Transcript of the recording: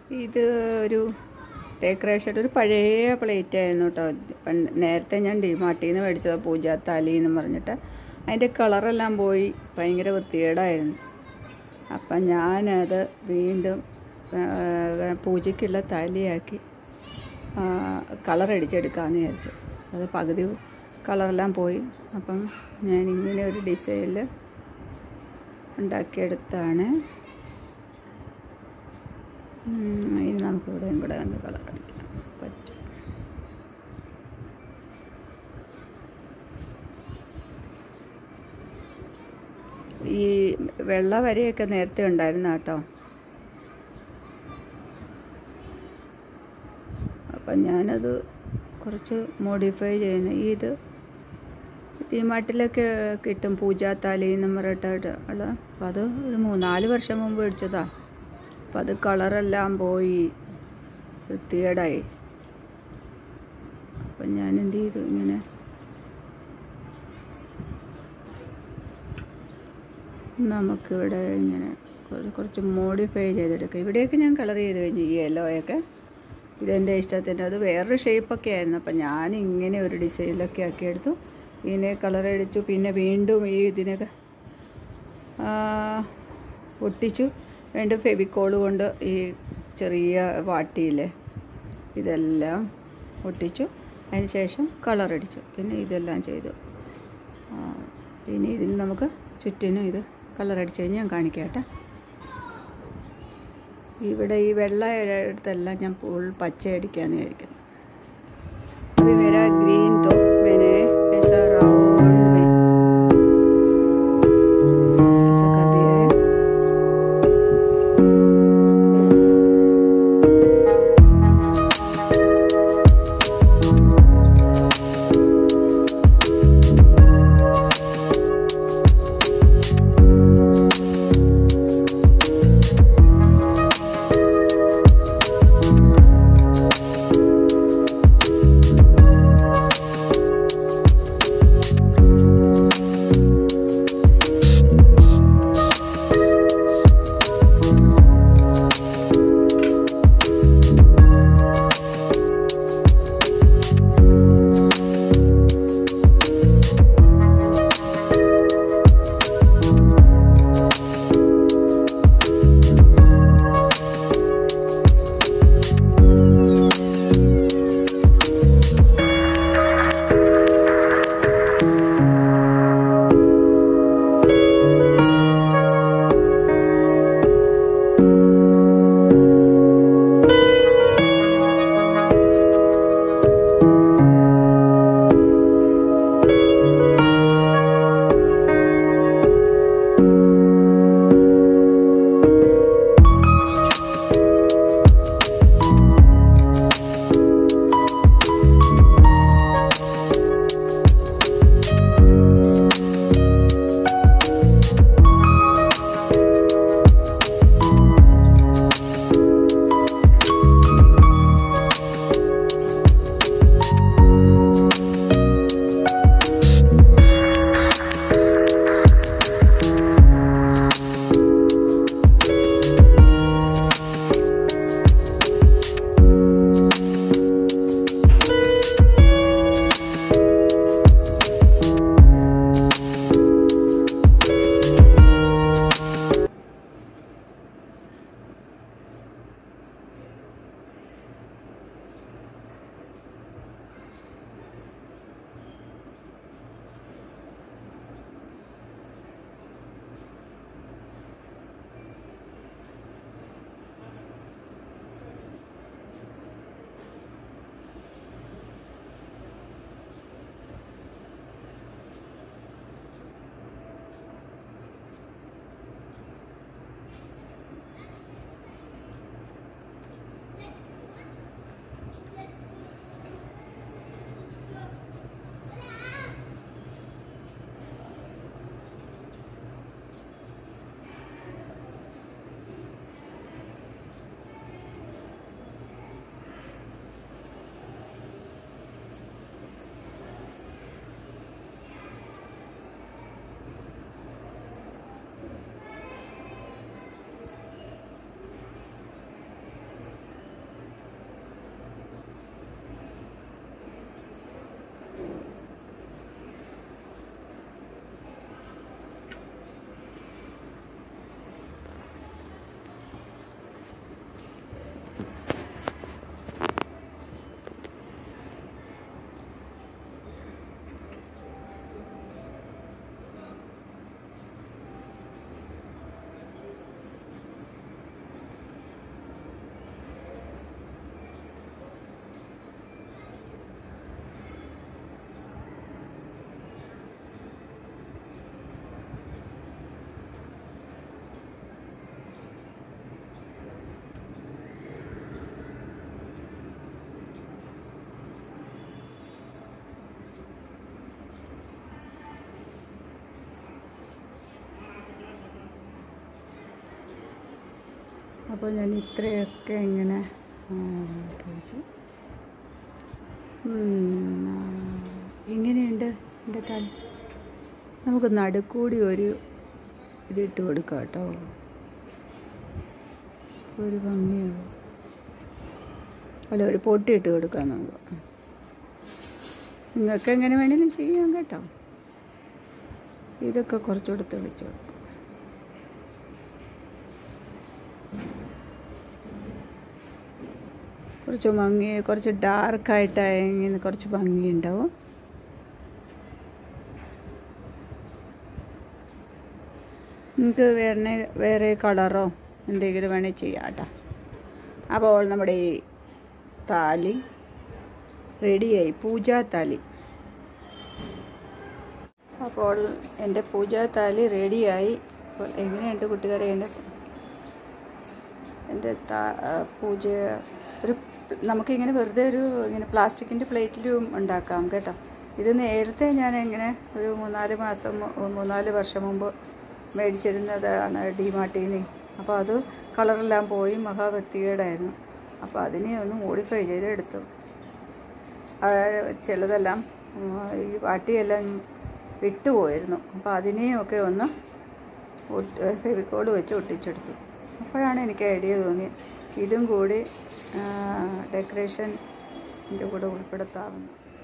ഇത് ഒരു ഡെക്കറേഷൻ ഒരു പഴയ പ്ലേറ്റ് ആയിരുന്നു കേട്ടോ പണ്ട് നേരത്തെ ഞാൻ ഡിമാർട്ടിൽ നിന്ന് മേടിച്ചത് പൂജാത്താലി എന്ന് പറഞ്ഞിട്ട് അതിൻ്റെ കളറെല്ലാം പോയി ഭയങ്കര വൃത്തികേടായിരുന്നു അപ്പം ഞാനത് വീണ്ടും ആ, പൂജയ്ക്കുള്ള താലിയാക്കി കളർ അടിച്ചെടുക്കാമെന്ന് വിചാരിച്ചു അത് പകുതി കളറെല്ലാം പോയി അപ്പം ഞാൻ ഇങ്ങനെ ഒരു ഡിസൈനിൽ ഉണ്ടാക്കിയെടുത്താണ് ഉം, ഇനി നമുക്ക് ഇവിടെയും കൂടെ ഒന്ന് കളർ അടിക്കാം പറ്റും ഈ വെള്ള വരയൊക്കെ നേരത്തെ ഉണ്ടായിരുന്ന കേട്ടോ അപ്പം ഞാനത് കുറച്ച് മോഡിഫൈ ചെയ്യുന്നു ഈ ഇത് ഡിമാർട്ടിലൊക്കെ കിട്ടും പൂജാത്താലി എന്ന് പറഞ്ഞിട്ട് ഉള്ള അപ്പം അത് ഒരു മൂന്നാല് വർഷം മുമ്പ് മേടിച്ചതാ അപ്പം അത് കളറെല്ലാം പോയി വൃത്തികേടായി അപ്പം ഞാൻ എന്ത് ചെയ്തു ഇങ്ങനെ നമുക്കിവിടെ ഇങ്ങനെ കുറച്ച് കുറച്ച് മോഡിഫൈ ചെയ്തെടുക്കാം ഇവിടെയൊക്കെ ഞാൻ കളർ ചെയ്ത് കഴിഞ്ഞു ഈ യെല്ലോയൊക്കെ ഇതെൻ്റെ ഇഷ്ടത്തിൻ്റെ അത് വേറൊരു ഷേപ്പൊക്കെ ആയിരുന്നു അപ്പം ഞാൻ ഇങ്ങനെ ഒരു ഡിസൈനിലൊക്കെ ആക്കി എടുത്തു ഇതിനെ കളർ അടിച്ചു പിന്നെ വീണ്ടും ഈ ഇതിനൊക്കെ ആ, ഒട്ടിച്ചു വീണ്ടും ഫെവിക്കോള് കൊണ്ട് ഈ ചെറിയ വാട്ടിയില്ലേ ഇതെല്ലാം ഒട്ടിച്ചു അതിന് ശേഷം കളർ അടിച്ചു പിന്നെ ഇതെല്ലാം ചെയ്തു ആ, ഇനി ഇതിന് നമുക്ക് ചുറ്റിനും ഇത് കളർ അടിച്ചു കഴിഞ്ഞ് ഞാൻ കാണിക്കാം കേട്ടോ ഇവിടെ ഈ വെള്ള ഇടത്തെല്ലാം ഞാൻ ഫുൾ പച്ച അടിക്കാന്ന് വിചാരിക്കുന്നു अभी मेरा ग्रीन तो मैंने ऐसा राउंड में ऐसा कर दिया है അപ്പോൾ ഞാൻ ഇത്രയൊക്കെ ഇങ്ങനെ ആ, ആക്കി വെച്ചു ഉം, ആ, ഇങ്ങനെയുണ്ട് എൻ്റെ തല നമുക്ക് നടുക്കൂടി ഒരു ഇതിട്ട് കൊടുക്കാം കേട്ടോ ഒരു ഭംഗിയാവും അല്ല ഒരു പൊട്ടി ഇട്ട് കൊടുക്കാം നമുക്ക് നിങ്ങൾക്ക് എങ്ങനെ വേണേലും ചെയ്യാം കേട്ടോ ഇതൊക്കെ കുറച്ചുകൂടെ തെളിച്ച് കൊടുക്കും കുറച്ച് ഭംഗി കുറച്ച് ഡാർക്കായിട്ടായെങ്കിൽ കുറച്ച് ഭംഗിയുണ്ടാവും നിങ്ങൾക്ക് വേറെ വേറെ കളറോ എന്തെങ്കിലും വേണേൽ ചെയ്യാം കേട്ടോ അപ്പോൾ നമ്മുടെ ഈ താലി റെഡിയായി പൂജാ താലി അപ്പോൾ എൻ്റെ പൂജാ താലി റെഡിയായി അപ്പോൾ എങ്ങനെയുണ്ട് കൂട്ടുകാരെ എൻ്റെ എൻ്റെ താ ആ, പൂജ ഒരു പ്- നമുക്കിങ്ങനെ വെറുതെ ഒരു ഇങ്ങനെ പ്ലാസ്റ്റിക്കിൻ്റെ പ്ലേറ്റിലും ഉണ്ടാക്കാം കേട്ടോ ഇത് നേരത്തെ ഞാൻ ഇങ്ങനെ ഒരു മൂന്നാല് മാസം മു- മൂന്നാല് വർഷം മുമ്പ് മേടിച്ചിരുന്നതാണ് ഡിമാർട്ടിന്ന് അപ്പോൾ അത് കളറെല്ലാം പോയി മഹാവൃത്തികേടായിരുന്നു അപ്പോൾ അതിനെ ഒന്ന് മോഡിഫൈ ചെയ്ത് എടുത്തു ആ, ചിലതെല്ലാം ഉം, ഈ വാട്ടിയെല്ലാം വിട്ടുപോയിരുന്നു അപ്പോൾ അതിനെയൊക്കെ ഒന്ന് ഫെവിക്കോൾ വെച്ച് ഒട്ടിച്ചെടുത്തു അപ്പോഴാണ് എനിക്ക് ഐഡിയ തോന്നിയത് ഇതും കൂടി ഡെക്കറേഷൻ ഇതിൻ്റെ കൂടെ ഉൾപ്പെടുത്താവുന്നത്